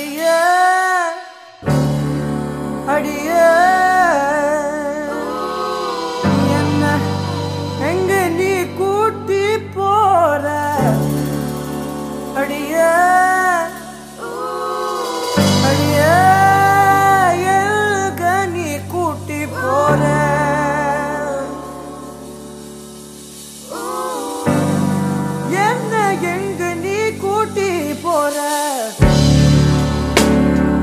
அடியே அடியே என்ன எங்க நீ கூட்டி போற அடியே அடியே எங்க நீ கூட்டி போற என்ன எங்க நீ கூட்டி போற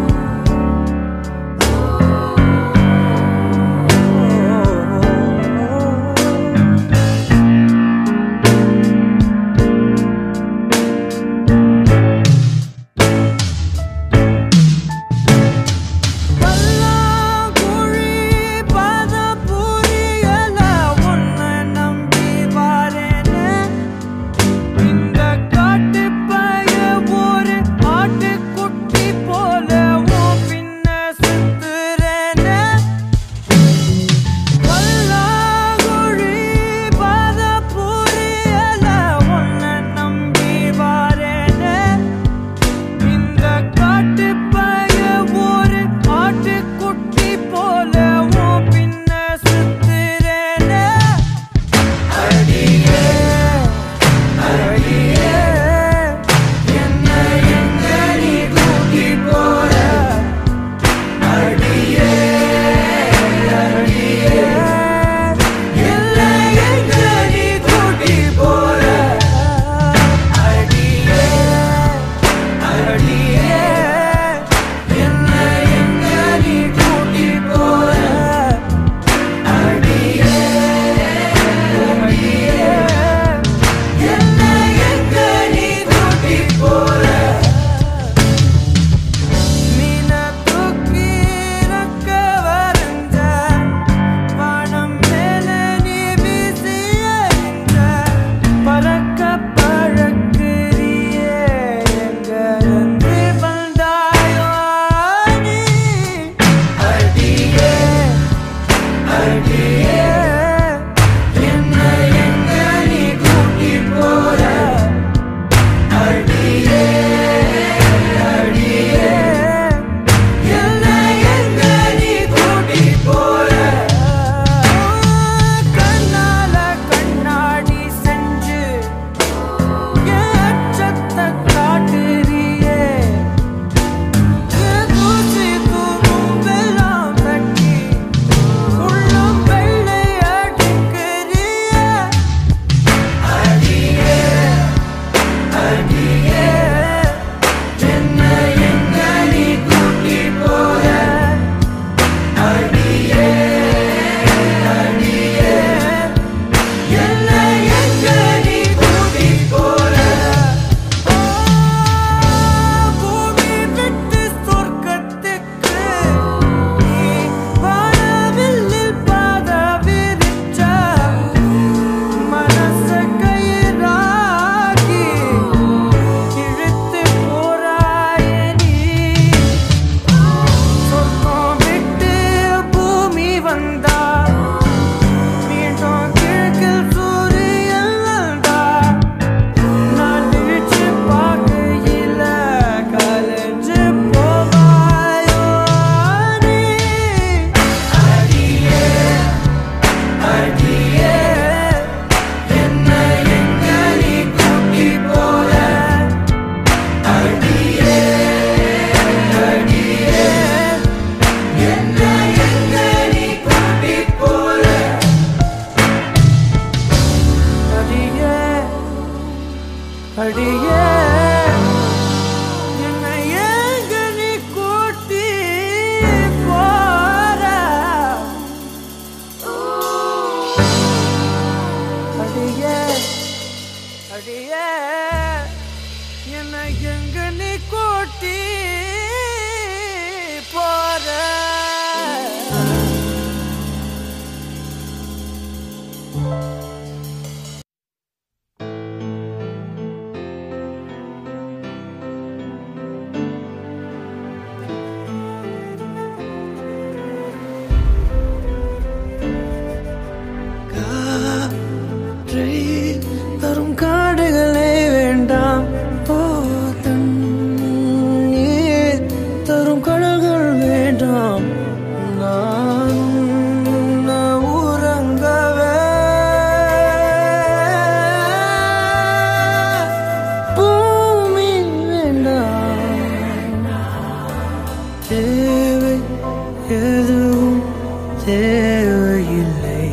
தேவை எதுவும் தேவையில்லை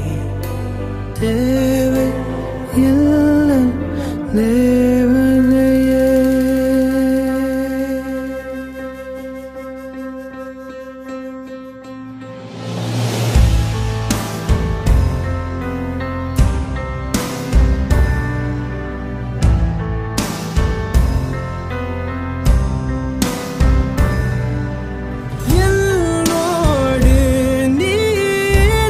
தேவை எல்லாம் தேவதையே என்னோடு நீ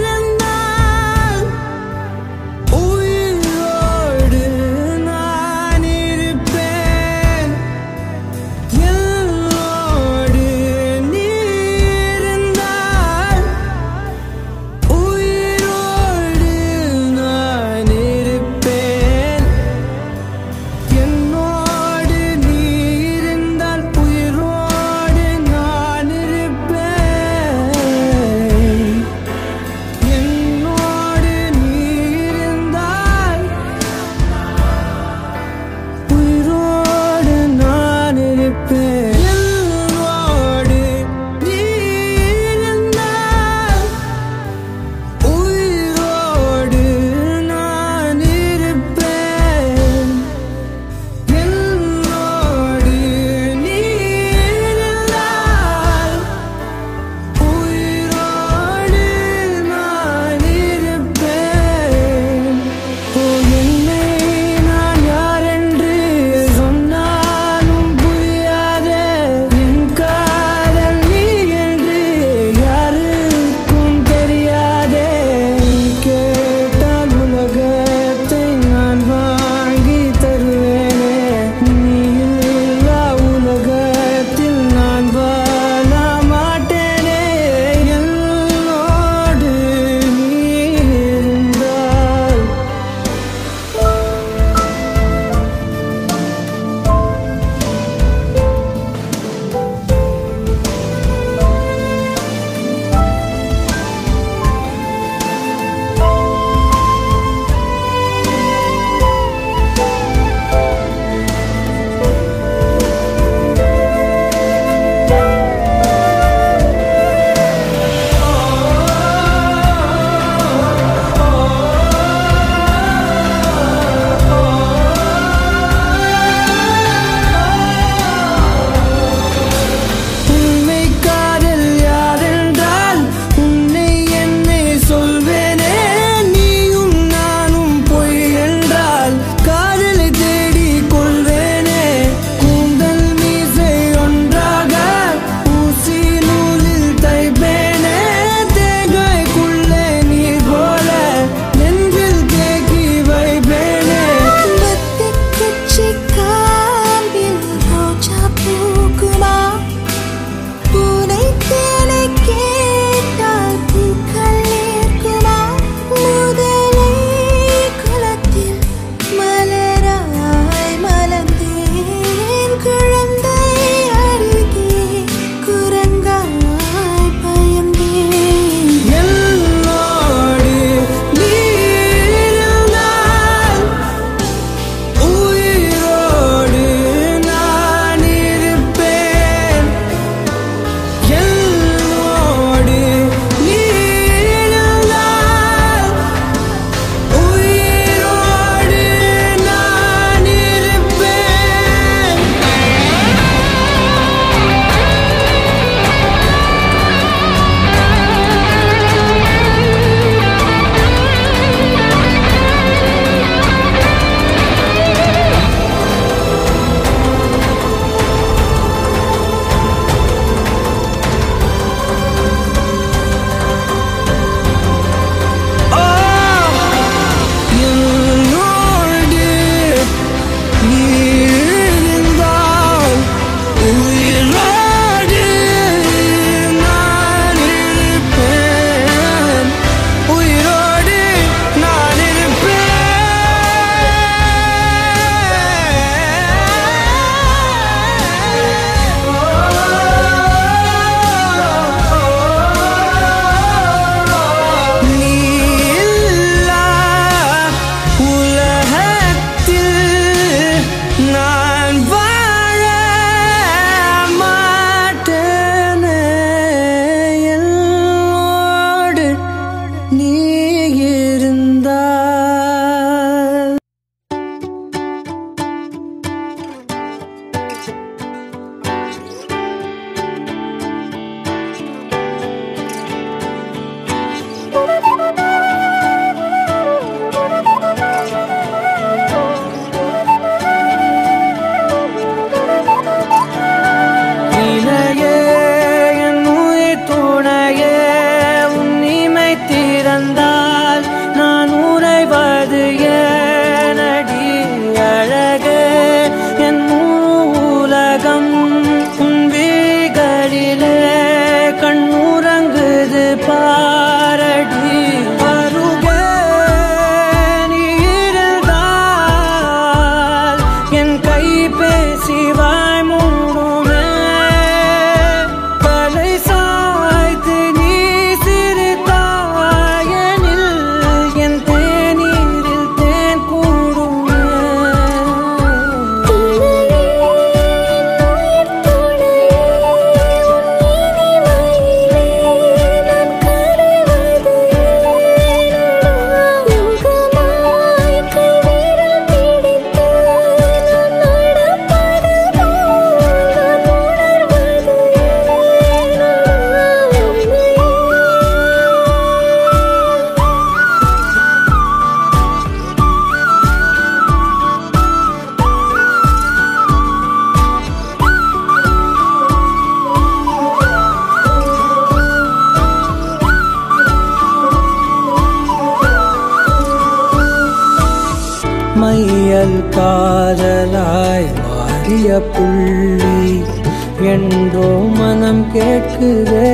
காதல் காதலாய் மாறிய புள்ளி என்றோ மனம் கேட்குதே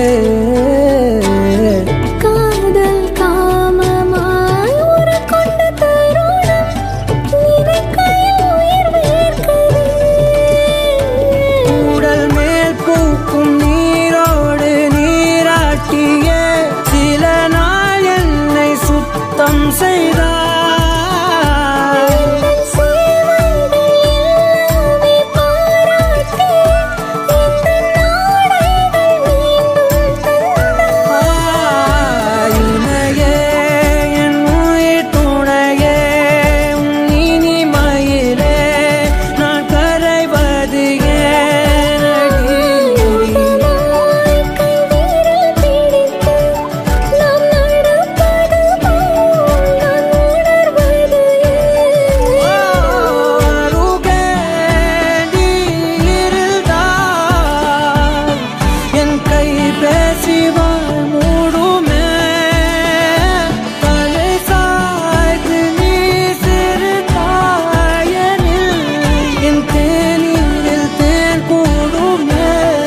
காதல் காமமாய் உருக்கொண்ட தருணம் நினைக்கையில் உயிர் வேர்க்குதே. உடல் மேல் பூக்கும் நீரோடு நீராட்டிய சில நாள் என்னை சுத்தம் செய்தார் எந்தன் சேவைகள் எல்லாமே பாராட்டி, எந்தன் நாடைகள் மீண்டும் தந்தாய். இணையே என் உயிர் துணையே உன் இனிமையிலே நான் கரைவது ஏனடி முதலாய் கைவிரல் பிடித்து நாம் நடப்பது போல் நான் உணர்வது ஏன்? அருகே நீ இருந்தால் என் கை பேசிவாய் மூடுமே தலை சாய்த்து நீ சிறுதாயனில் என் தேநீரில் தேன் கூடுமே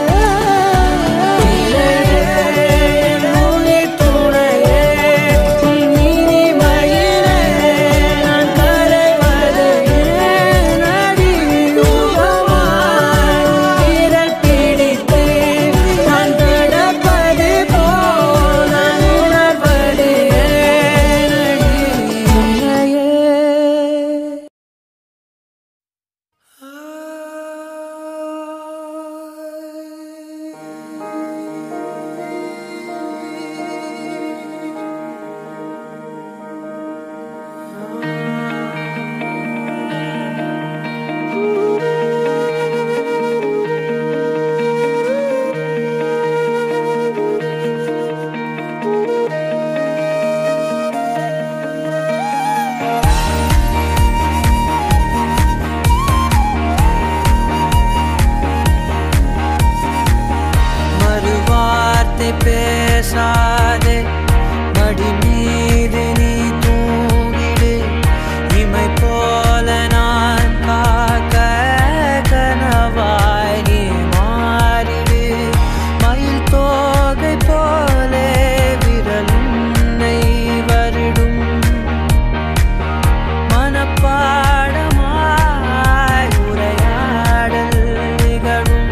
என் உயிர் துணையே உன் இனிமையிலே நான் கரைவது ஏனடி யுகமாய் விரல் பிடித்து நான் நடப்பது போல் நான் உணர்வது ஏனடி உன்னையே மறுவார்த்தை பேசாதே மடி மீது நீ தூங்கிடு இமை போல நான் காக்க கனவாய் நீ மாறிடு மயில் தோகை போலே விரல் உன்னை வருடும் மனப்பாடமாய் உரையாடல் நிகழும்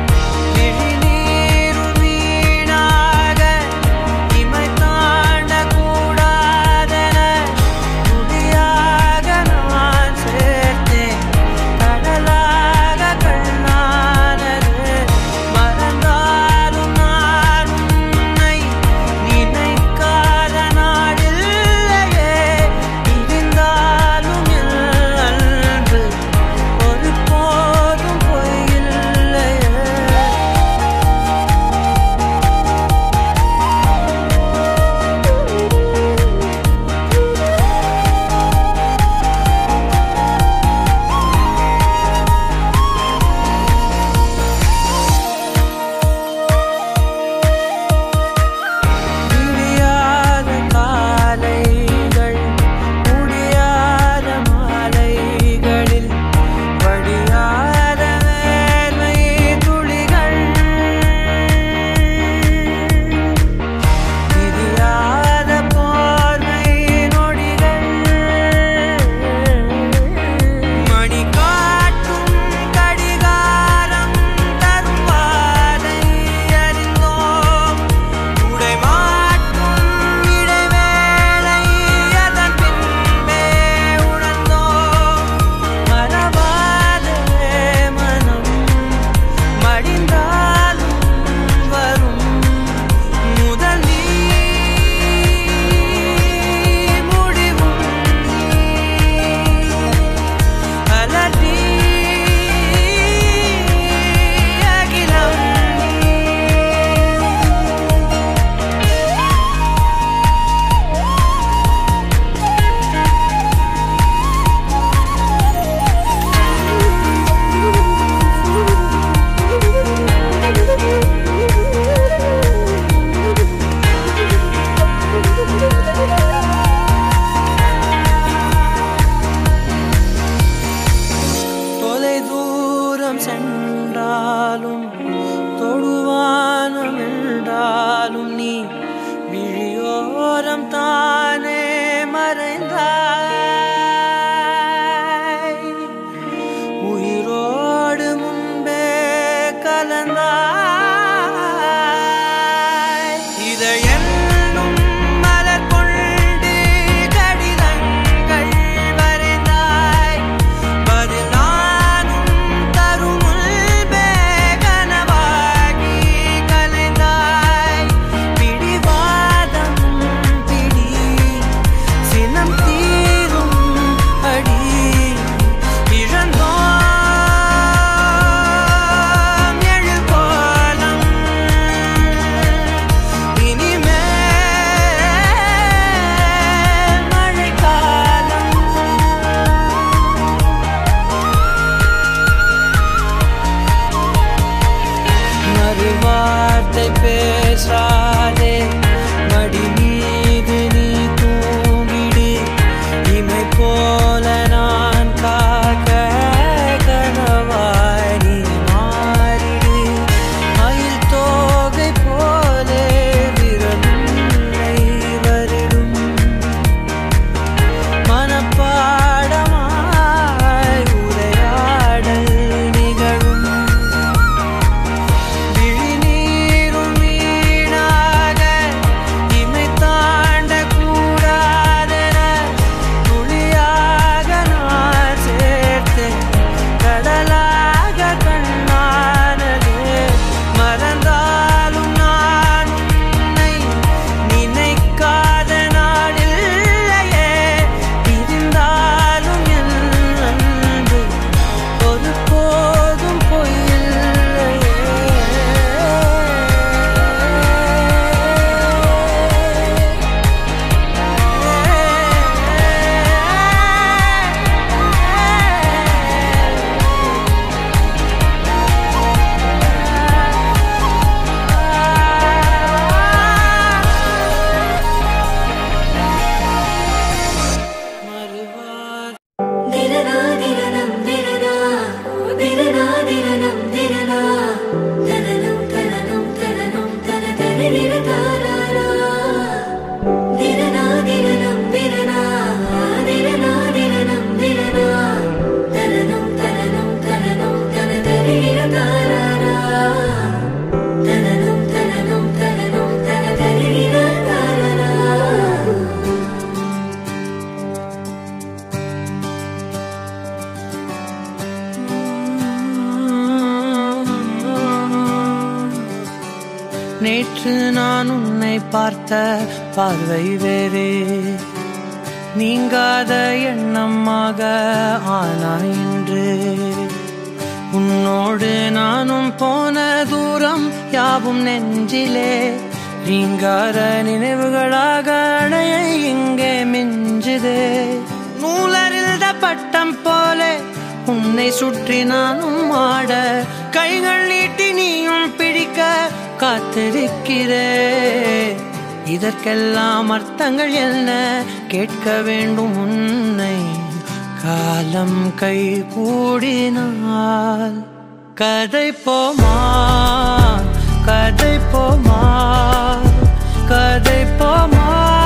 விழிநீரு வீணாக இமை தாண்ட கலந்தாய் இதழ் என்னும் மலர் கொண்டு கடிதங்கள் வரைந்தாய் பதில் நானும் தரும் முன்பே கனவாகி கலைந்தாய் பிடிவாதம் பிடி சினம் தீரும் அடி இழந்தோம் எழில் கோலம் இனிமேல் மழைக்காலம் மறுவார்த்தை பேசாதே மடி மீது நீ தூங்கிடு இமை போல நான் காக்க கனவாய் நீ மாறிடு மயில் தோகை போலே விரலை வருடும் மனப்பாடமாய் உரையாடல் நிகழும் விழிநீரும் வீணாக இமை தாண்டக் கூடாதென துளியாக நான் சேர்த்தேன் கடலாக கண்ணானதே மறந்தாலும் நான் உன்னை நினைக்காத நாளில்லையே பிரிந்தாலும் என் அன்பு ஒரு போதும் பொய்யில்லையே மறுவார் திரனா திரனம் திரனா திரனா திரனம் திரனா தனனம் தனனம் தனனம் தன தனனிர தாராரா திரனா திரனம் திரனா திரனா திரனம் திரனா தனனம் தனனம் தனனம் தன தனனிர தாராரா தனனம் தனனம் தனனம் தன தனனிர தாராரா நேற்று நான் உன்னை பார்த்த பார்வை வேறே நீங்காத எண்ணமாக ஆனாய் இன்று உன்னோடு நானும் போன தூரம் யாவும் நெஞ்சிலே ரீங்கார நினைவுகளாக அணைய இங்கே மிஞ்சுதே நூலறிந்த பட்டம் போல உன்னை சுற்றி நானும் ஆட கைகள் நீட்டி நீயும் பிடிக்க காத்திருக்கிறே இதற்கெல்லாம் அர்த்தங்கள் என்ன கேட்க வேண்டும் உன்னை காலம் கை கூடினால் கதை போமா கதை போமா கதை போமா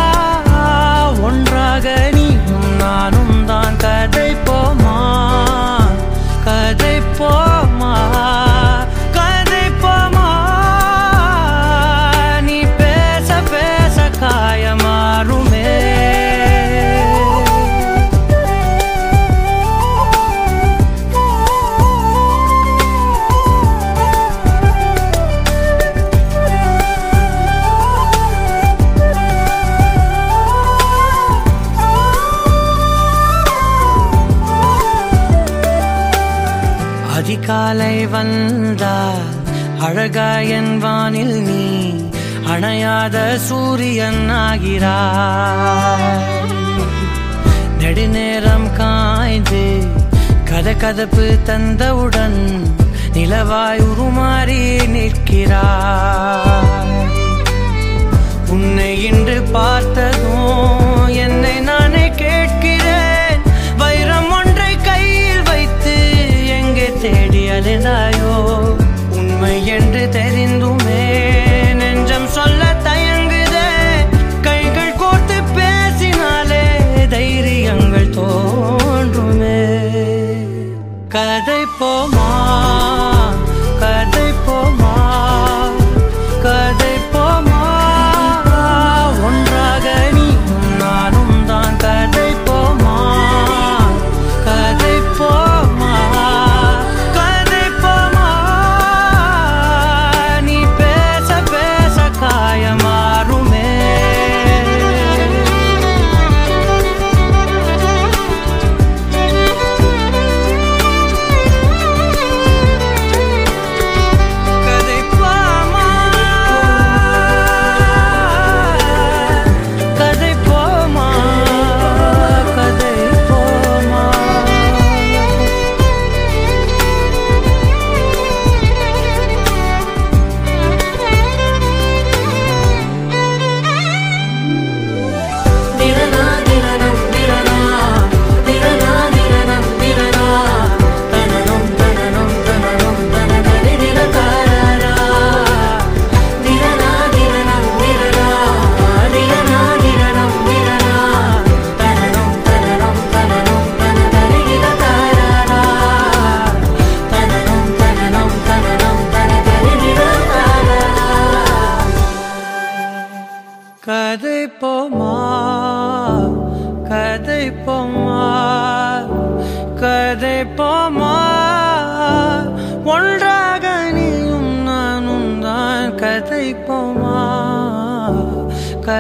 ஒன்றாக நீயும் நானும் தான் கதை போமா கதை போமா கதை போமா நீ பேச பேச காயமாறுமே அதிகாலை வந்தால் அழகாயன் வானில் நீ அணையாத சூரியன் ஆகிறாய் நெடுநேரம் காய்ந்து கதகதப்பு தந்தவுடன் நிலவாய் உருமாறி நிற்கிறாய் உன்னை இன்று பார்த்ததும் என்னை நானே கேட்கிறேன் வைரம் ஒன்றை கையில் வைத்து எங்கே தேடி அலைந்தாயோ உண்மை என்று தெரிந்துமே நெஞ்சம் சொல்ல தயங்குதே கைகள் கோர்த்து பேசினாலே தைரியங்கள் தோன்றுமே கதை போமா கதை போ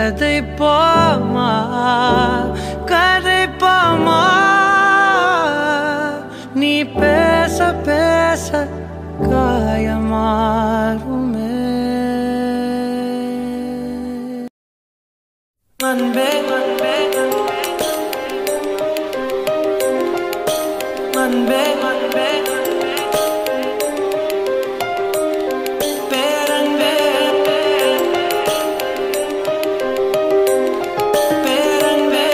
கதை போமா கதை போமா நீ பேச பேச காயமாறுமே அன்பே அன்பே அன்பே அன்பே பேரன்பே பேரன்பே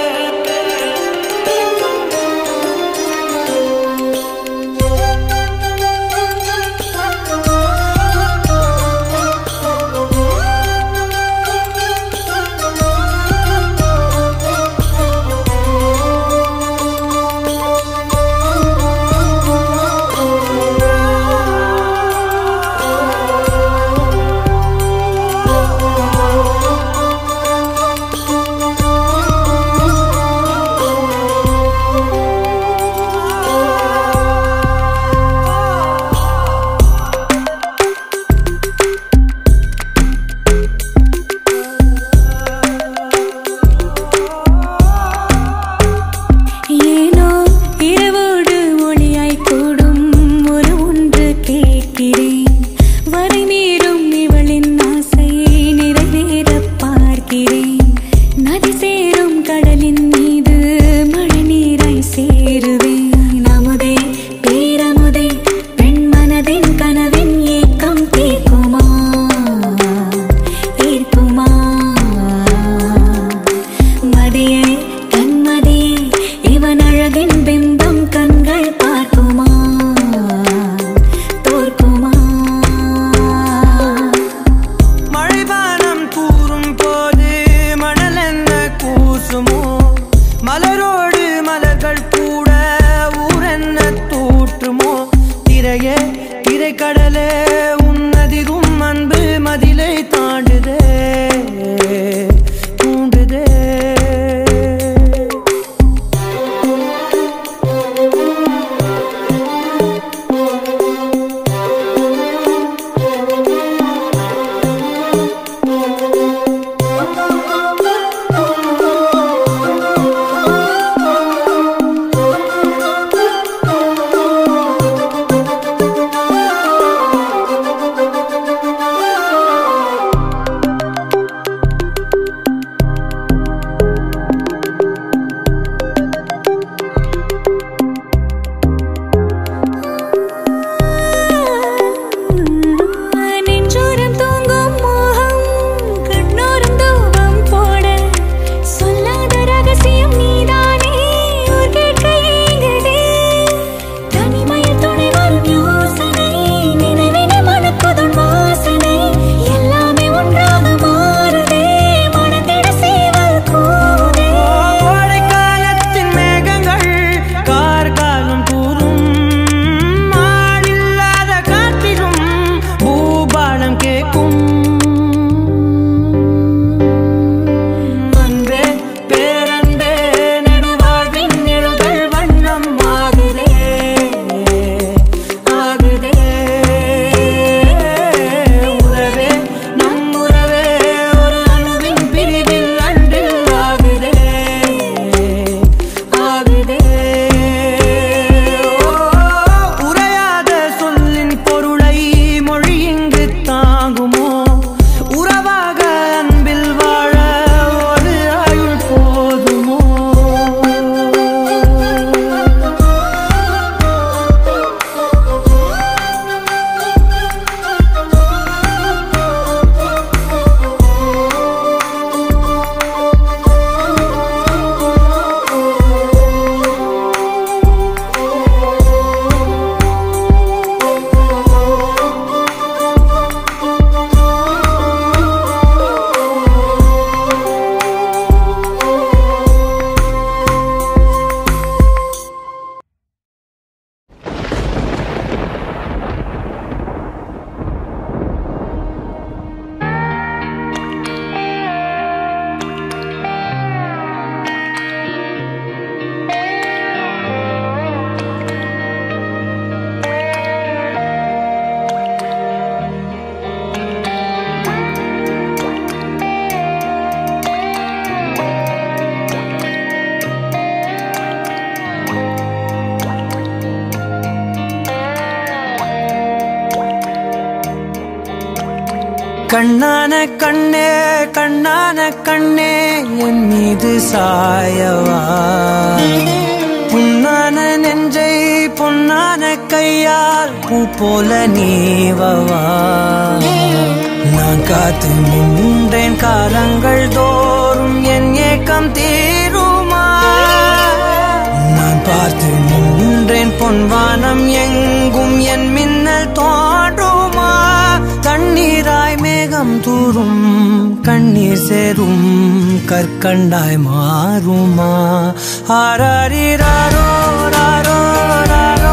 கண்ணான கண்ணே கண்ணான கண்ணே என் மீது சாயவா புண்ணான நெஞ்சை பொன்னான கையால் பூ போல நீவவா நான் காத்து நின்றேன் காலங்கள் தோறும் என் ஏக்கம் தீருமா நான் பார்த்து நின்றேன் பொன்வானம் எங்கும் என் மின்னல் தோன்றுமா தண்ணீராய் மேகம் தூரும் கண்ணீர் சேரும் கற்கண்டாய் மாறுமா ஆராரிராரோ ராரோ ராரோ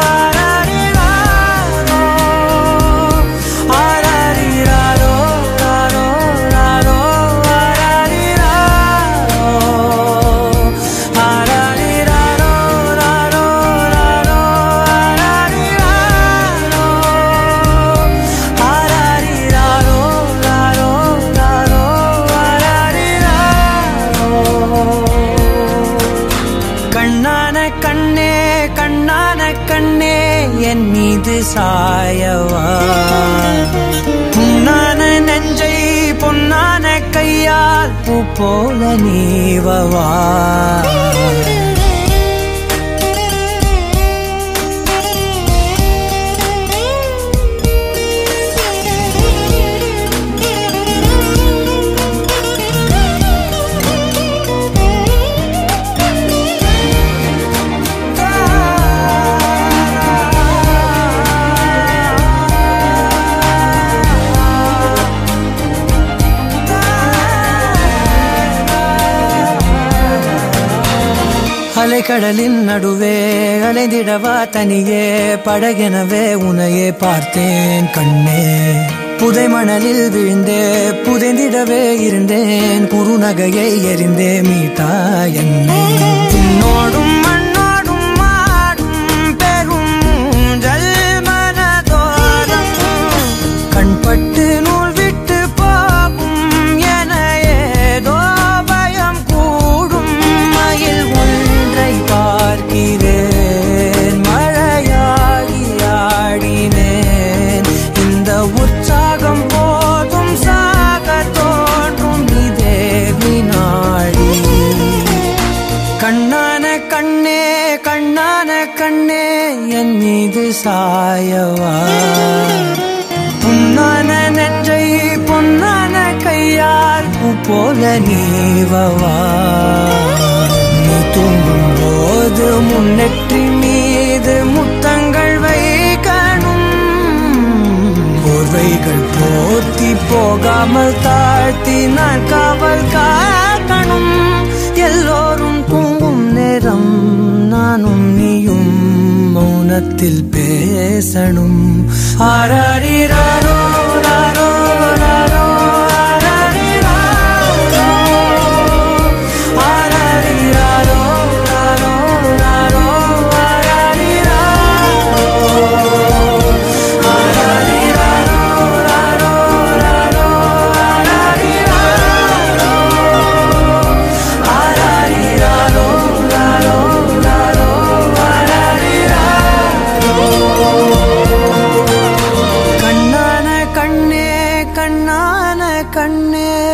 ஆராரிராரோ ஆராரிராரோ ராரோ ராரோ ஆராரிராரோ ஆராரிராரோ ராரோ ராரோ ஆராரிராரோ ஆராரிராரோ ராரோ ராரோ ஆராரிராரோ கண்ணான கண்ணே கண்ணான கண்ணே என் மீது சாயவா புண்ணான நெஞ்சை பொன்னான கையால் பூ போல நீவவா அலைக்கடலின் நடுவே அலைந்திடவா தனியே படகெனவே உனையே பார்த்தேன் கண்ணே புதை மணலில் விழுந்தே புதைந்திடவே இருந்தேன் குறுநகையை எறிந்தே மீட்டா என்னை உன்னோடும் மண்ணோடும் மாடும் பெரும் ஊஞ்சல் மனதோரம் கண்பட்டு நூல் விட்டு போகும் என ஏதோ பயம் கூடும் மயில் ஒன்றை பார்க்கிறேன் மழையாகி ஆடினேன் இந்த உற்சாகம் போதும் சாக தோன்றும் இதே வினாடி கண்ணான கண்ணே கண்ணான கண்ணே என் மீது சாயவா புண்ணான நெஞ்சை பொன்னான கையால் பூ போல நீவவா நீ தூங்கும் போது முன்னெற்றி மீது முத்தங்கள் வைக்கணும் போர்வைகள் போர்த்தி போகாமல் தாழ்த்தி நான் காவல் காக்கணும் எல்லோரும் தூங்கும் நேரம் நானும் நீயும் மௌனத்தில் பேசணும் ஆராரிராரோ ராரோ ராரோ ஆராரிராரோ ஆராரிராரோ ராரோ ராரோ ஆராரிராரோ ஆராரிராரோ ராரோ ராரோ ஆராரிராரோ ராரோ ராரோ கண்ணான கண்ணே கண்ணான கண்ணே